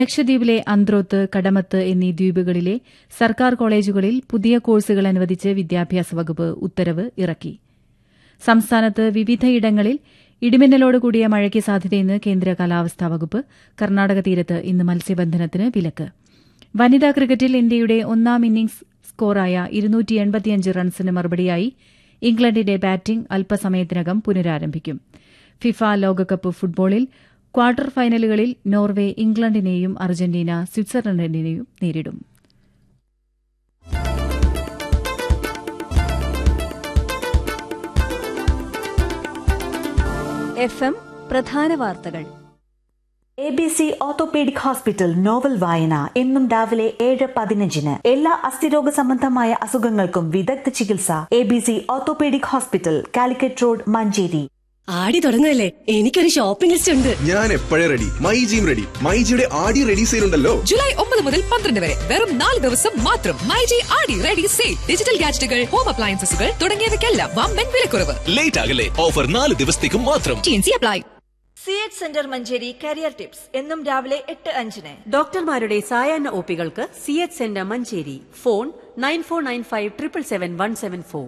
ലക്ഷദ്വീപിലെ അന്ത്രോത്ത് കടമത്ത് എന്നീ ദ്വീപുകളിലെ സർക്കാർ കോളേജുകളിൽ പുതിയ കോഴ്സുകൾ അനുവദിച്ച് വിദ്യാഭ്യാസ വകുപ്പ് ഉത്തരവ് ഇറക്കി സംസ്ഥാനത്ത് വിവിധയിടങ്ങളിൽ ഇടിമിന്നലോടുകൂടിയ മഴയ്ക്ക് സാധ്യതയെന്ന് കേന്ദ്ര കാലാവസ്ഥാ വകുപ്പ് കർണാടക തീരത്ത് ഇന്ന് മത്സ്യബന്ധനത്തിന് വിലക്ക് വനിതാ ക്രിക്കറ്റിൽ ഇന്ത്യയുടെ ഒന്നാം ഇന്നിംഗ്സ് സ്കോറായ റൺസിന് മറുപടിയായി ഇംഗ്ലണ്ടിന്റെ ബാറ്റിംഗ് അല്പസമയത്തിനകം പുനരാരംഭിക്കും ഫിഫ ലോകകപ്പ് ഫുട്ബോളിൽ ക്വാർട്ടർ ഫൈനലുകളിൽ നോർവെ ഇംഗ്ലണ്ടിനെയും അർജന്റീന സ്വിറ്റ്സർലൻഡിനെയും നേരിടും എഫ് എം പ്രധാന വാർത്തകൾ A B C orthopaedic hospital novel വായന എന്നും രാവിലെ ഏഴ് പതിനഞ്ചിന് എല്ലാ അസ്ഥിരോഗ സംബന്ധമായ അസുഖങ്ങൾക്കും വിദഗ്ധ ചികിത്സ A B C orthopaedic hospital Calicut road Manjeri Aadi തുടങ്ങുകയല്ലേ എനിക്കൊരു ഷോപ്പിംഗ് ലിസ്റ്റ് ഉണ്ട് ഞാൻ എപ്പോഴേ റെഡി മൈ ജിയും റെഡി മൈ ജിയുടെ ആടി റെഡി സെയിൽ ഉണ്ടല്ലോ ജൂലൈ ഒമ്പത് മുതൽ പന്ത്രണ്ട് വരെ വെറും നാല് ദിവസം മാത്രം myG Aadi ready sale digital ഗാഡ്ജറ്റുകൾ ഹോം അപ്ലയൻസസുകൾ തുടങ്ങിയവയ്ക്കെല്ലാം വമ്പൻ വിലക്കുറവ് ലേറ്റ് ആകല്ലേ ഓഫർ നാല് ദിവസത്തേക്കും മാത്രം T N C apply C H centre Manjeri career tips എന്നും രാവിലെ എട്ട് അഞ്ചിന് ഡോക്ടർമാരുടെ സായാഹ്ന ഒപികൾക്ക് C H centre Manjeri phone nine four nine five triple seven one seven four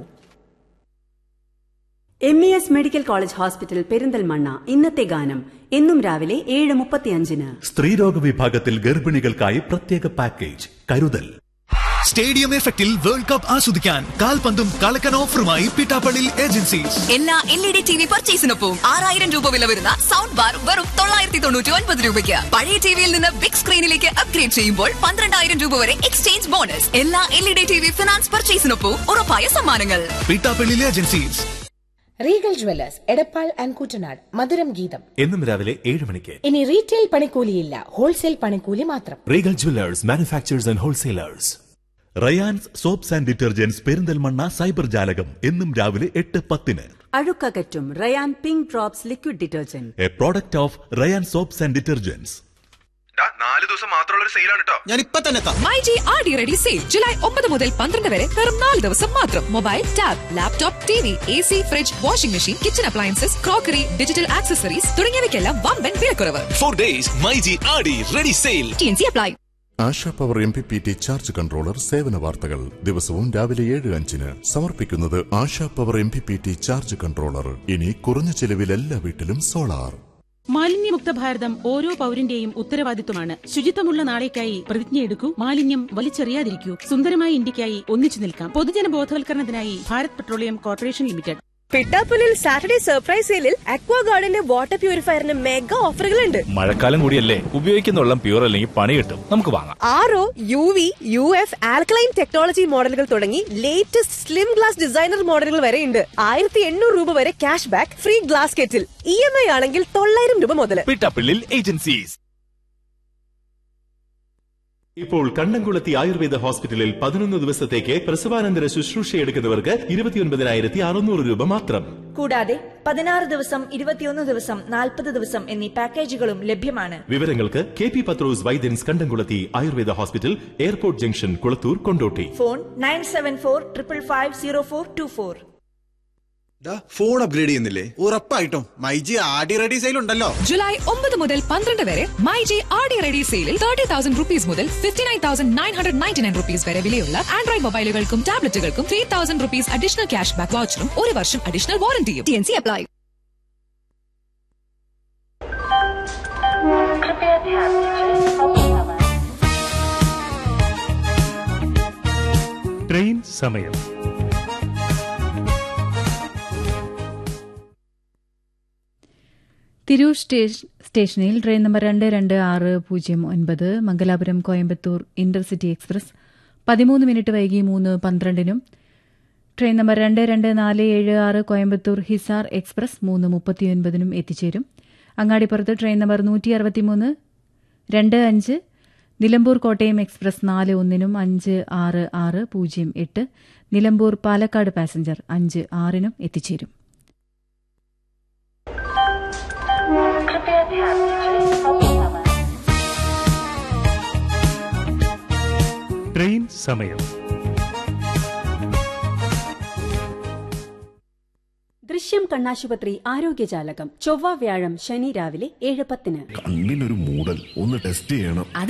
M E S medical college hospital Perinthalmanna ഇന്നത്തെ ഗാനം എന്നും രാവിലെ ഏഴ് മുപ്പത്തിയഞ്ചിന് സ്ത്രീരോഗ വിഭാഗത്തിൽ ഗർഭിണികൾക്കായി പ്രത്യേക പാക്കേജ് കരുതൽ സ്റ്റേഡിയം എഫക്റ്റിൽ വേൾഡ് കപ്പ് ആസ്വദിക്കാൻ കാൽപന്തും കളക്കൻ ഓഫറുമായി പിട്ടാപ്പള്ളി ഏജൻസീസ് എല്ലാ L E D T V പർച്ചേസിനൊപ്പം ആറായിരം രൂപ വില വരുന്ന സൗണ്ട് ബാർ വെറും തൊള്ളായിരത്തി തൊണ്ണൂറ്റി ഒൻപത് രൂപയ്ക്ക് പഴയ ടിവിയിൽ നിന്ന് ബിഗ് സ്ക്രീനിലേക്ക് അപ്ഗ്രേഡ് ചെയ്യുമ്പോൾ പന്ത്രണ്ടായിരം രൂപ വരെ എക്സ്ചേഞ്ച് ബോണസ് എല്ലാ L E D T V finance പർച്ചേസിനൊപ്പം ഉറപ്പായ സമ്മാനങ്ങൾ Pittappillil agencies Regal Jewellers Edappal and Kuttanad Madhuram Geetham എന്നും രാവിലെ ഏഴ് മണിക്ക് ഇനി റീറ്റെയിൽ പണിക്കൂലിയില്ല ഹോൾസെയിൽ പണിക്കൂലി മാത്രം Regal Jewellers manufacturers and wholesalers Rayans soaps and detergents Perinthalmanna cyber Jalakam എന്നും രാവിലെ എട്ട് പത്തിന് അഴുക്കകറ്റും Rayan pink drops liquid detergent a product of Rayan soaps and detergents നാല് ദിവസം മാത്രമുള്ള ഒരു സെയിലാണ് കേട്ടോ ഞാൻ ഇപ്പൊ തന്നെ എത്താം myG Aadi ready sale July ഒമ്പത് മുതൽ പന്ത്രണ്ട് വരെ വെറും നാല് ദിവസം മാത്രം mobile tab laptop T V A C fridge washing machine kitchen appliances crockery digital accessories തുടങ്ങിയവയ്ക്കെല്ലാം വമ്പൻ വിലക്കുറവ് four days myG Aadi ready sale T N C apply Asha power M P P T charge controller സേവന വാർത്തകൾ ദിവസവും രാവിലെ ഏഴ് അഞ്ചിന് സമർപ്പിക്കുന്നത് Asha power M P P T charge controller ഇനി കുറഞ്ഞ ചെലവിൽ എല്ലാ വീട്ടിലും സോളാർ മാലിന്യമുക്ത ഭാരതം ഓരോ പൗരന്റെയും ഉത്തരവാദിത്വമാണ് ശുചിത്വമുള്ള നാളേക്കായി പ്രതിജ്ഞയെടുക്കൂ മാലിന്യം വലിച്ചെറിയാതിരിക്കൂ സുന്ദരമായ ഇന്ത്യക്കായി ഒന്നിച്ചു നിൽക്കാം പൊതുജന ബോധവൽക്കരണത്തിനായി ഭാരത് പെട്രോളിയം കോർപ്പറേഷൻ ലിമിറ്റഡ് പിട്ടാപ്പുലിൽ സാറ്റർഡേ സർപ്രൈസ് സെയിലിൽ അക്വാ ഗാർഡന്റെ വാട്ടർ പ്യൂരിഫയറിന് മെഗാ ഓഫറുകളുണ്ട് മഴക്കാലം കൂടിയല്ലേ ഉപയോഗിക്കുന്ന വെള്ളം പ്യൂർ അല്ലെങ്കിൽ പണി കിട്ടും നമുക്ക് വാങ്ങാം R O U V U F alkaline technology മോഡലുകൾ തുടങ്ങി ലേറ്റസ്റ്റ് സ്ലിം ഗ്ലാസ് ഡിസൈനർ മോഡലുകൾ വരെ ഉണ്ട് ആയിരത്തി എണ്ണൂറ് രൂപ വരെ cashback free glass kettle E M I ആണെങ്കിൽ തൊള്ളായിരം രൂപ മുതൽ പിട്ടാപ്പിള്ളിൽ ഏജൻസീസ് ഇപ്പോൾ കണ്ണംകുളത്തി ആയുർവേദ ഹോസ്പിറ്റലിൽ പതിനൊന്ന് ദിവസത്തേക്ക് പ്രസവാനന്തര ശുശ്രൂഷ എടുക്കുന്നവർക്ക് ഇരുപത്തിയൊൻപതിനായിരത്തി അറുന്നൂറ് രൂപ മാത്രം കൂടാതെ പതിനാറ് ദിവസം ഇരുപത്തിയൊന്ന് ദിവസം നാൽപ്പത് ദിവസം എന്നീ പാക്കേജുകളും ലഭ്യമാണ് വിവരങ്ങൾക്ക് K P Pathros Vaidyans Kandamkulathy ayurveda hospital airport junction Kulathur Kondotty phone nine seven four triple five zero four two four phone upgrade ചെയ്യുന്നില്ലേ ഉറപ്പായിട്ടും myG Aadi ready sale ഉണ്ടല്ലോ ജൂലൈ ഒമ്പത് മുതൽ പന്ത്രണ്ട് വരെ മൈജി ആടി റെഡി സെയിലിൽ തേർട്ടി തൗസൻഡ് റുപ്പീസ് മുതൽ fifty nine thousand nine hundred ninety nine rupees വരെ വിലയുള്ള ആൻഡ്രോയിഡ് മൊബൈലുകൾക്കും ടാബ്ലറ്റുകൾക്കും three thousand rupees additional cashback വൗച്ചറും ഒരു വർഷം അഡീഷണൽ വാറന്റിയും T N C apply train സമയം തിരൂർ സ്റ്റേഷനിൽ ട്രെയിൻ നമ്പർ രണ്ട് രണ്ട് ആറ് പൂജ്യം ഒൻപത് മംഗലാപുരം കോയമ്പത്തൂർ ഇന്റർസിറ്റി എക്സ്പ്രസ് പതിമൂന്ന് മിനിറ്റ് വൈകി മൂന്ന് പന്ത്രണ്ടിനും ട്രെയിൻ നമ്പർ രണ്ട് രണ്ട് നാല് ഏഴ് ആറ് കോയമ്പത്തൂർ ഹിസാർ എക്സ്പ്രസ് മൂന്ന് മുപ്പത്തിയൊൻപതിനും എത്തിച്ചേരും അങ്ങാടിപ്പുറത്ത് ട്രെയിൻ നമ്പർ നൂറ്റി അറുപത്തിമൂന്ന് രണ്ട് അഞ്ച് നിലമ്പൂർ കോട്ടയം എക്സ്പ്രസ് നാല് ഒന്നിനും അഞ്ച് ആറ് ആറ് പൂജ്യം എട്ട് നിലമ്പൂർ പാലക്കാട് പാസഞ്ചർ അഞ്ച് ആറിനും എത്തിച്ചേരും ട്രെയിൻ സമയം ദൃശ്യം കണ്ണാശുപത്രി ആരോഗ്യജാലകം ചൊവ്വ വ്യാഴം ശനി രാവിലെ ഏഴ് പത്തിന് കണ്ണിനൊരു മൂടൽ ഒന്ന് ടെസ്റ്റ് ചെയ്യണം